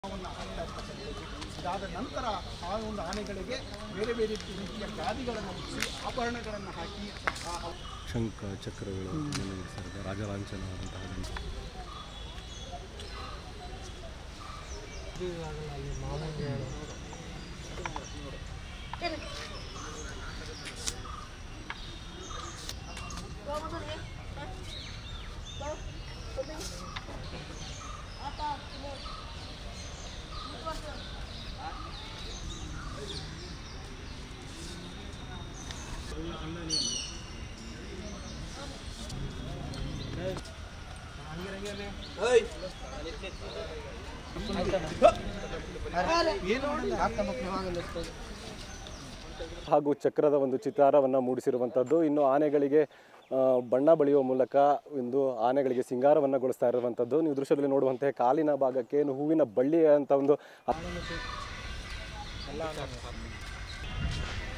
ವನ್ನು ಹಾಕ್ತಾ ಇರ್ತಕ್ಕಂಥದ್ದು ಇದಾದ ನಂತರ ಆ ಒಂದು ಆನೆಗಳಿಗೆ ಬೇರೆ ಬೇರೆ ರೀತಿಯ ಗಾದಿಗಳನ್ನು ಮುಗಿಸಿ ಆಭರಣಗಳನ್ನು ಹಾಕಿ ಆ ಅವ್- ಶಂಖ ಚಕ್ರಗಳು ನಿರ್ಮಿಸಿದ್ದಾರೆ ರಾಜಲಾಂಛನವಾದಂತಹ ಗಣಪತಿ. ಹಾಗೂ ಚಕ್ರದ ಒಂದು ಚಿತ್ತಾರವನ್ನು ಮೂಡಿಸಿರುವಂಥದ್ದು ಇನ್ನು ಆನೆಗಳಿಗೆ ಆ, ಬಣ್ಣ ಬಳಿಯುವ ಮೂಲಕ ಒಂದು ಆನೆಗಳಿಗೆ ಸಿಂಗಾರವನ್ನು ಗೊಳಿಸ್ತಾ ಇರುವಂಥದ್ದು ನೀವು ದೃಶ್ಯದಲ್ಲಿ ನೋಡುವಂತೆ ಕಾಲಿನ ಭಾಗಕ್ಕೆ ಏನು ಹೂವಿನ ಬಳ್ಳಿ ಅಂತ ಒಂದು